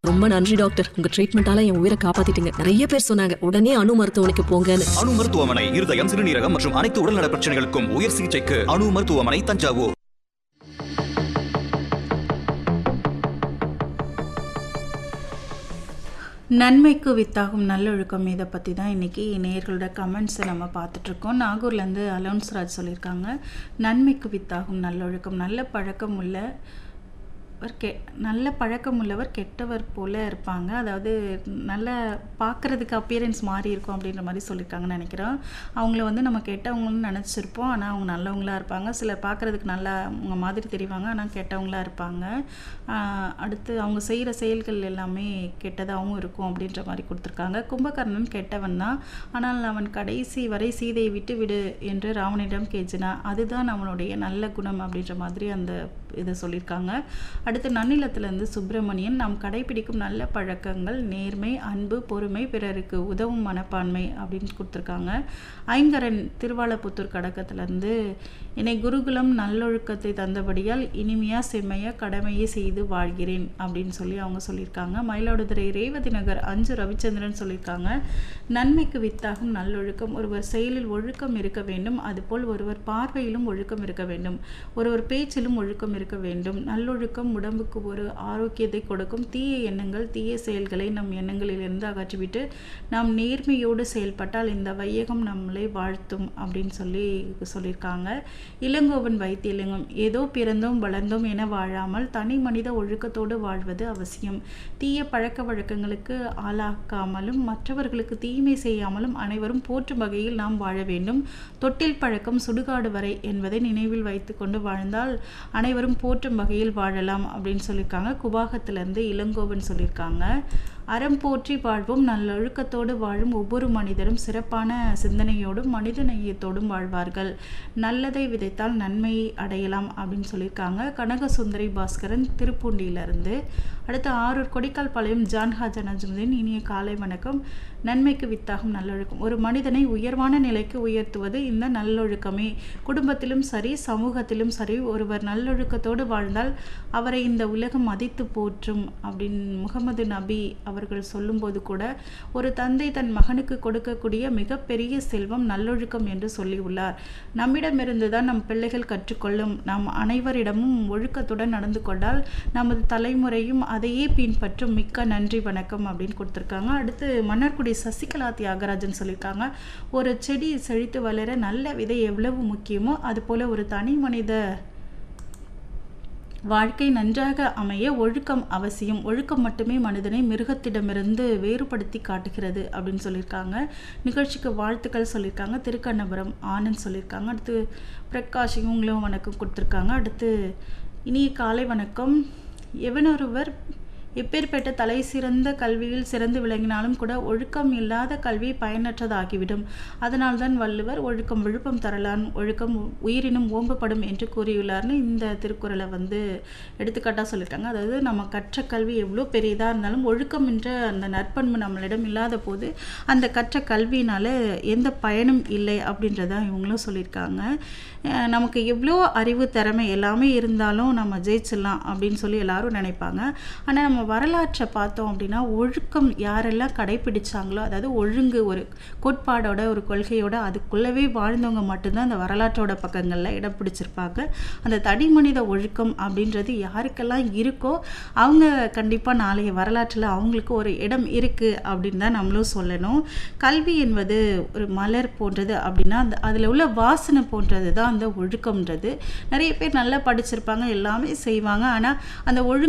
ரொம்ப நன்றி டாக்டர் உங்க ட்ரீட்மெண்டால என் உயிரை காப்பாத்திட்டீங்க நிறைய பேர் சொன்னாங்க உடனே அணு மருத்துவமனைக்கு போங்கன்னு அணு மருத்துவமனை இருதயம் சிறுநீரகம் மற்றும் அனைத்து உடல்நல பிரச்சனைகளுக்கும் உயர் சிகிச்சைக்கு அணு மருத்துவமனை தஞ்சாவூர் நன்மைக்கு வித்தாகும் நல்லொழுக்கம் இதை பற்றி தான் இன்றைக்கி நேயர்களோட கமெண்ட்ஸை நம்ம பார்த்துட்ருக்கோம் நாகூர்லேருந்து அலோன்ஸ் ராஜ் சொல்லியிருக்காங்க நன்மைக்கு வித்தாகும் நல்லொழுக்கம் நல்ல பழக்கம் உள்ள ஒரு கெ நல்ல பழக்கம் உள்ளவர் கெட்டவர் போல இருப்பாங்க அதாவது நல்ல பார்க்குறதுக்கு அப்பியரன்ஸ் மாறி இருக்கும் அப்படின்ற மாதிரி சொல்லியிருக்காங்கன்னு நினைக்கிறேன் அவங்கள வந்து நம்ம கெட்டவங்கன்னு நினச்சிருப்போம் ஆனால் அவங்க நல்லவங்களா இருப்பாங்க சிலர் பார்க்குறதுக்கு நல்லா அவங்க மாதிரி தெரிவாங்க ஆனால் கெட்டவங்களா இருப்பாங்க ஆஹ் அடுத்து அவங்க செய்கிற செயல்கள் எல்லாமே கெட்டதாகவும் இருக்கும் அப்படின்ற மாதிரி கொடுத்துருக்காங்க கும்பகர்ணன் கெட்டவன் தான் ஆனால் அவன் கடைசி வரை சீதையை விட்டு விடு என்று ராவணிடம் கேச்சினா அதுதான் அவனுடைய நல்ல குணம் அப்படின்ற மாதிரி அந்த இதை சொல்லியிருக்காங்க அடுத்து நன்னிலத்திலேருந்து சுப்பிரமணியன் நாம் கடைபிடிக்கும் நல்ல பழக்கங்கள் நேர்மை அன்பு பொறுமை பிறருக்கு உதவும் மனப்பான்மை அப்படின்னு கொடுத்துருக்காங்க ஐங்கரன் திருவாலப்புத்தூர் கடக்கத்திலேருந்து என்னை குருகுலம் நல்லொழுக்கத்தை தந்தபடியால் இனிமையாக செம்மையாக கடமையை செய்து வாழ்கிறேன் அப்படின்னு சொல்லி அவங்க சொல்லியிருக்காங்க மயிலாடுதுறை ரேவதி நகர் அஞ்சு ரவிச்சந்திரன் சொல்லியிருக்காங்க நன்மைக்கு வித்தாகும் நல்லொழுக்கம் ஒருவர் செயலில் ஒழுக்கம் இருக்க வேண்டும் அதுபோல் ஒருவர் பார்வையிலும் ஒழுக்கம் இருக்க வேண்டும் ஒருவர் பேச்சிலும் ஒழுக்கம் இருக்க வேண்டும் நல்லொழுக்கம் உடம்புக்கு ஒரு ஆரோக்கியத்தை கொடுக்கும் தீய எண்ணங்கள் தீய செயல்களை நம் எண்ணங்களிலிருந்து அகற்றிவிட்டு நாம் நேர்மையோடு செயல்பட்டால் இந்த வையகம் நம்மளை வாழ்த்தும் அப்படின்னு சொல்லி சொல்லியிருக்காங்க இளங்கோவன் வைத்தியலிங்கம் ஏதோ பிறந்தோம் வளர்ந்தோம் என வாழாமல் தனி மனித ஒழுக்கத்தோடு வாழ்வது அவசியம் தீய பழக்க வழக்கங்களுக்கு ஆளாக்காமலும் மற்றவர்களுக்கு தீமை செய்யாமலும் அனைவரும் போற்றும் வகையில் நாம் வாழ வேண்டும் தொட்டில் பழக்கம் சுடுகாடு வரை என்பதை நினைவில் வைத்துக்கொண்டு வாழ்ந்தால் அனைவரும் போற்றும் வகையில் வாழலாம் அப்படின்னு சொல்லியிருக்காங்க குபாகத்திலிருந்து இளங்கோவன் சொல்லியிருக்காங்க அறம் போற்றி வாழ்வோம் நல்லொழுக்கத்தோடு வாழும் ஒவ்வொரு மனிதரும் சிறப்பான சிந்தனையோடும் மனித நேயத்தோடும் வாழ்வார்கள் நல்லதை விதைத்தால் நன்மையை அடையலாம் அப்படின்னு சொல்லியிருக்காங்க கனகசுந்தரி பாஸ்கரன் திருப்பூண்டியிலிருந்து அடுத்து ஆரூர் கொடிக்கால் பாளையம் ஜான் ஹாஜன் அஜ்முதீன் இனிய காலை வணக்கம் நன்மைக்கு வித்தாகும் நல்லொழுக்கம் ஒரு மனிதனை உயர்வான நிலைக்கு உயர்த்துவது இந்த நல்லொழுக்கமே குடும்பத்திலும் சரி சமூகத்திலும் சரி ஒருவர் நல்லொழுக்கத்தோடு வாழ்ந்தால் அவரை இந்த உலகம் மதித்து போற்றும் அப்படின்னு முகமது நபி அவர்கள் சொல்லும்போது கூட ஒரு தந்தை தன் மகனுக்கு கொடுக்கக்கூடிய மிகப்பெரிய செல்வம் நல்லொழுக்கம் என்று சொல்லியுள்ளார் நம்மிடமிருந்து தான் நம் பிள்ளைகள் கற்றுக்கொள்ளும் நாம் அனைவரிடமும் ஒழுக்கத்துடன் நடந்து கொண்டால் நமது தலைமுறையும் அதையே பின்பற்றும் மிக்க நன்றி வணக்கம் அப்படின்னு கொடுத்துருக்காங்க அடுத்து மன்னர்குடி சசிகலா தியாகராஜன் சொல்லியிருக்காங்க ஒரு செடி செழித்து வளர நல்ல விதை எவ்வளவு முக்கியமோ அதுபோல ஒரு தனி மனித வாழ்க்கை நன்றாக அமைய ஒழுக்கம் அவசியம் ஒழுக்கம் மட்டுமே மனிதனை மிருகத்திடமிருந்து வேறுபடுத்தி காட்டுகிறது அப்படின்னு சொல்லியிருக்காங்க நிகழ்ச்சிக்கு வாழ்த்துக்கள் சொல்லியிருக்காங்க திருக்கண்ணபுரம் ஆனந்த் சொல்லியிருக்காங்க அடுத்து பிரகாஷ் இவங்களும் வணக்கம் கொடுத்துருக்காங்க அடுத்து இனிய காலை வணக்கம் எவனொருவர் எப்பேற்பட்ட தலை சிறந்த கல்வியில் சிறந்து விளங்கினாலும் கூட ஒழுக்கம் இல்லாத கல்வி பயனற்றதாகிவிடும் அதனால்தான் வள்ளுவர் ஒழுக்கம் விழுப்பம் தரலான் ஒழுக்கம் உயிரினும் ஓம்பப்படும் என்று கூறியுள்ளார்னு இந்த திருக்குறளை வந்து எடுத்துக்காட்டாக சொல்லியிருக்காங்க அதாவது நம்ம கற்ற கல்வி எவ்வளோ பெரியதாக இருந்தாலும் ஒழுக்கம் என்ற அந்த நற்பண்பு நம்மளிடம் இல்லாத போது அந்த கற்ற கல்வியினால் எந்த பயனும் இல்லை அப்படின்றத இவங்களும் சொல்லியிருக்காங்க அஹ் நமக்கு எவ்வளோ அறிவு திறமை எல்லாமே இருந்தாலும் நம்ம ஜெயிச்சிடலாம் அப்படின்னு சொல்லி எல்லாரும் நினைப்பாங்க ஆனால் நம்ம வரலாற்றை பார்த்தோம் அப்படின்னா ஒழுக்கம் யாரெல்லாம் கடைப்பிடிச்சாங்களோ அதாவது ஒழுங்கு ஒரு கோட்பாடோட ஒரு கொள்கையோட அதுக்குள்ளவே வாழ்ந்தவங்க மட்டும்தான் அந்த வரலாற்றோட பக்கங்களில் இடம் பிடிச்சிருப்பாங்க அந்த தனி மனித ஒழுக்கம் அப்படின்றது யாருக்கெல்லாம் இருக்கோ அவங்க கண்டிப்பாக நாளைய வரலாற்றில் அவங்களுக்கு ஒரு இடம் இருக்குது அப்படின்னு தான் நம்மளும் சொல்லணும் கல்வி என்பது ஒரு மலர் போன்றது அப்படின்னா அந்த அதில் உள்ள வாசனை போன்றது தான் அந்த ஒழுக்கம்ன்றது நிறைய பேர் நல்லா படிச்சிருப்பாங்க எல்லாமே செய்வாங்க ஆனால் அந்த ஒழுங்கு